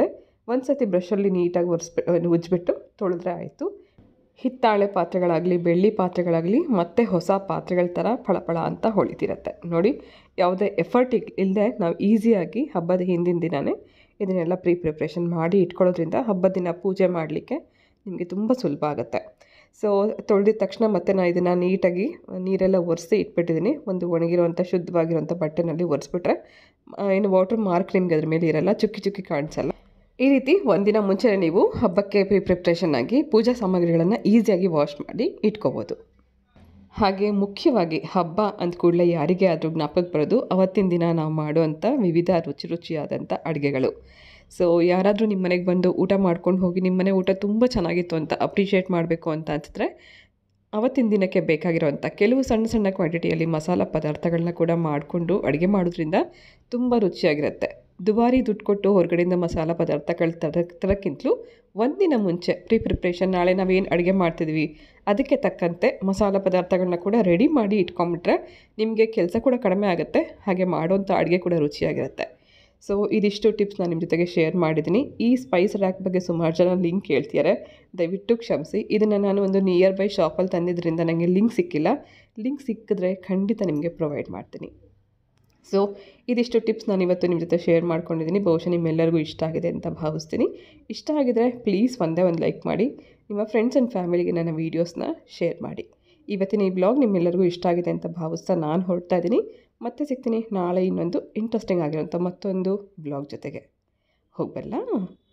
ಒಂದು ಸತಿ ಬ್ರಷಲ್ಲಿ ನೀಟಾಗಿ ಒರೆಸ್ಬಿಟ್ಟು ಉಜ್ಜಿಬಿಟ್ಟು ತೊಳೆದ್ರೆ ಆಯಿತು ಹಿತ್ತಾಳೆ ಪಾತ್ರೆಗಳಾಗಲಿ ಬೆಳ್ಳಿ ಪಾತ್ರೆಗಳಾಗಲಿ ಮತ್ತೆ ಹೊಸ ಪಾತ್ರೆಗಳ ಥರ ಫಳಫಳ ಅಂತ ಹೊಳಿತಿರತ್ತೆ ನೋಡಿ ಯಾವುದೇ ಎಫರ್ಟ್ ಇಲ್ಲದೆ ನಾವು ಈಸಿಯಾಗಿ ಹಬ್ಬದ ಹಿಂದಿನ ದಿನವೇ ಇದನ್ನೆಲ್ಲ ಪ್ರೀ ಪ್ರಿಪ್ರೇಷನ್ ಮಾಡಿ ಇಟ್ಕೊಳ್ಳೋದ್ರಿಂದ ಹಬ್ಬದ ದಿನ ಪೂಜೆ ಮಾಡಲಿಕ್ಕೆ ನಿಮಗೆ ತುಂಬ ಸುಲಭ ಆಗುತ್ತೆ ಸೊ ತೊಳೆದಿದ ತಕ್ಷಣ ಮತ್ತೆ ನಾನು ಇದನ್ನು ನೀಟಾಗಿ ನೀರೆಲ್ಲ ಒರೆಸಿ ಇಟ್ಬಿಟ್ಟಿದ್ದೀನಿ ಒಂದು ಒಣಗಿರುವಂಥ ಶುದ್ಧವಾಗಿರುವಂಥ ಬಟ್ಟೆನಲ್ಲಿ ಒರೆಸ್ಬಿಟ್ರೆ ಆ, ಏನು ವಾಟರ್ ಮಾರ್ಕ್ ನಿಮಗೆ ಅದ್ರ ಮೇಲೆ ಇರಲ್ಲ ಚುಕ್ಕಿ ಚುಕ್ಕಿ ಕಾಣಿಸಲ್ಲ ಈ ರೀತಿ ಒಂದಿನ ಮುಂಚೆ ನೀವು ಹಬ್ಬಕ್ಕೆ ಪ್ರೀ ಪ್ರಿಪ್ರೇಷನ್ ಆಗಿ ಪೂಜಾ ಸಾಮಗ್ರಿಗಳನ್ನು ಈಸಿಯಾಗಿ ವಾಶ್ ಮಾಡಿ ಇಟ್ಕೋಬೋದು ಹಾಗೆ ಮುಖ್ಯವಾಗಿ ಹಬ್ಬ ಅಂದ ಕೂಡಲೇ ಯಾರಿಗೆ ಆದರೂ ಜ್ಞಾಪಕ ಬರೋದು ಅವತ್ತಿನ ದಿನ ನಾವು ಮಾಡುವಂಥ ವಿವಿಧ ರುಚಿ ರುಚಿಯಾದಂಥ ಅಡುಗೆಗಳು ಸೊ ಯಾರಾದರೂ ನಿಮ್ಮ ಮನೆಗೆ ಬಂದು ಊಟ ಮಾಡ್ಕೊಂಡು ಹೋಗಿ ನಿಮ್ಮ ಮನೆ ಊಟ ತುಂಬ ಚೆನ್ನಾಗಿತ್ತು ಅಂತ ಅಪ್ರಿಷಿಯೇಟ್ ಮಾಡಬೇಕು ಅಂತ ಅನ್ಸಿದ್ರೆ ಅವತ್ತಿನ ದಿನಕ್ಕೆ ಬೇಕಾಗಿರೋವಂಥ ಕೆಲವು ಸಣ್ಣ ಸಣ್ಣ ಕ್ವಾಂಟಿಟಿಯಲ್ಲಿ ಮಸಾಲ ಪದಾರ್ಥಗಳನ್ನ ಕೂಡ ಮಾಡಿಕೊಂಡು ಅಡುಗೆ ಮಾಡೋದ್ರಿಂದ ತುಂಬ ರುಚಿಯಾಗಿರುತ್ತೆ ದುಬಾರಿ ದುಡ್ಡು ಕೊಟ್ಟು ಹೊರಗಡೆಯಿಂದ ಮಸಾಲ ಪದಾರ್ಥಗಳು ತರ ತರೋಕ್ಕಿಂತಲೂ ಒಂದಿನ ಮುಂಚೆ ಪ್ರೀ ಪ್ರಿಪ್ರೇಷನ್ ನಾಳೆ ನಾವೇನು ಅಡುಗೆ ಮಾಡ್ತಿದ್ವಿ ಅದಕ್ಕೆ ತಕ್ಕಂತೆ ಮಸಾಲ ಪದಾರ್ಥಗಳನ್ನ ಕೂಡ ರೆಡಿ ಮಾಡಿ ಇಟ್ಕೊಂಬಿಟ್ರೆ ನಿಮಗೆ ಕೆಲಸ ಕೂಡ ಕಡಿಮೆ ಆಗುತ್ತೆ ಹಾಗೆ ಮಾಡೋಂಥ ಅಡುಗೆ ಕೂಡ ರುಚಿಯಾಗಿರುತ್ತೆ ಸೊ ಇದಿಷ್ಟು ಟಿಪ್ಸ್ ನಾನು ನಿಮ್ಮ ಜೊತೆಗೆ ಶೇರ್ ಮಾಡಿದ್ದೀನಿ ಈ ಸ್ಪೈಸ್ ರ್ಯಾಕ್ ಬಗ್ಗೆ ಸುಮಾರು ಜನ ಲಿಂಕ್ ಹೇಳ್ತಿದ್ದಾರೆ ದಯವಿಟ್ಟು ಕ್ಷಮಿಸಿ ಇದನ್ನು ನಾನು ಒಂದು ನಿಯರ್ ಬೈ ಶಾಪಲ್ಲಿ ತಂದಿದ್ದರಿಂದ ನನಗೆ ಲಿಂಕ್ ಸಿಕ್ಕಿಲ್ಲ ಲಿಂಕ್ ಸಿಕ್ಕಿದ್ರೆ ಖಂಡಿತ ನಿಮಗೆ ಪ್ರೊವೈಡ್ ಮಾಡ್ತೀನಿ ಸೊ ಇದಿಷ್ಟು ಟಿಪ್ಸ್ ನಾನು ಇವತ್ತು ನಿಮ್ಮ ಜೊತೆ ಶೇರ್ ಮಾಡ್ಕೊಂಡಿದ್ದೀನಿ ಬಹುಶಃ ನಿಮ್ಮೆಲ್ಲರಿಗೂ ಇಷ್ಟ ಆಗಿದೆ ಅಂತ ಭಾವಿಸ್ತೀನಿ ಇಷ್ಟ ಆಗಿದರೆ ಪ್ಲೀಸ್ ಒಂದೇ ಒಂದು ಲೈಕ್ ಮಾಡಿ ನಿಮ್ಮ ಫ್ರೆಂಡ್ಸ್ ಆ್ಯಂಡ್ ಫ್ಯಾಮಿಲಿಗೆ ನನ್ನ ವೀಡಿಯೋಸ್ನ ಶೇರ್ ಮಾಡಿ ಇವತ್ತಿನ ಈ ಬ್ಲಾಗ್ ನಿಮ್ಮೆಲ್ಲರಿಗೂ ಇಷ್ಟ ಆಗಿದೆ ಅಂತ ಭಾವಿಸ್ತಾ ನಾನು ಹೊರಡ್ತಾ ಇದ್ದೀನಿ ಮತ್ತೆ ಸಿಗ್ತೀನಿ ನಾಳೆ ಇನ್ನೊಂದು ಇಂಟ್ರೆಸ್ಟಿಂಗ್ ಆಗಿರೋಂಥ ಮತ್ತೊಂದು ಬ್ಲಾಗ್ ಜೊತೆಗೆ ಹೋಗ್ಬಲ್ಲ